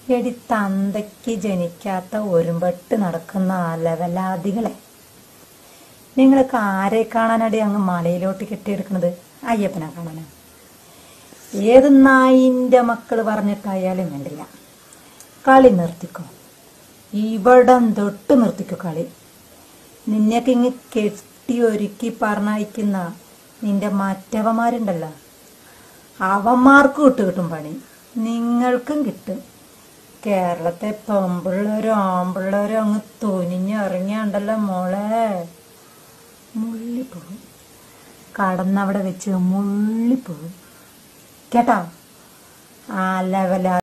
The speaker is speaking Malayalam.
എടി തന്തയ്ക്ക് ജനിക്കാത്ത ഒരുമ്പെട്ട് നടക്കുന്ന ആ ലെവലാദികളെ നിങ്ങൾക്ക് ആരെ കാണാനടി അങ്ങ് മലയിലോട്ട് കെട്ടിയെടുക്കണത് അയ്യപ്പനെ കാണാനാ ഏത് നായിന്റെ മക്കള് പറഞ്ഞിട്ടായാലും വേണ്ടില്ല കളി നിർത്തിക്കോ ഇവിടം തൊട്ട് നിർത്തിക്കോ കളി നിന്നെയൊക്കെ ഇങ്ങ് കെട്ടി ഒരുക്കി പറഞ്ഞയക്കുന്ന നിന്റെ മറ്റവന്മാരുണ്ടല്ലോ അവന്മാർക്കും ഇട്ട് കിട്ടും പണി നിങ്ങൾക്കും കിട്ടും കേരളത്തെ പെമ്പിള്ളേരും ആമ്പിള്ളേരും അങ്ങ് തുനിഞ്ഞിറങ്ങിയാണ്ടല്ലോ മോളെ മുള്ളിപ്പോകും കടന്നവിടെ വെച്ച് മുള്ളിപ്പോകും കേട്ടോ ആ ലെവലാ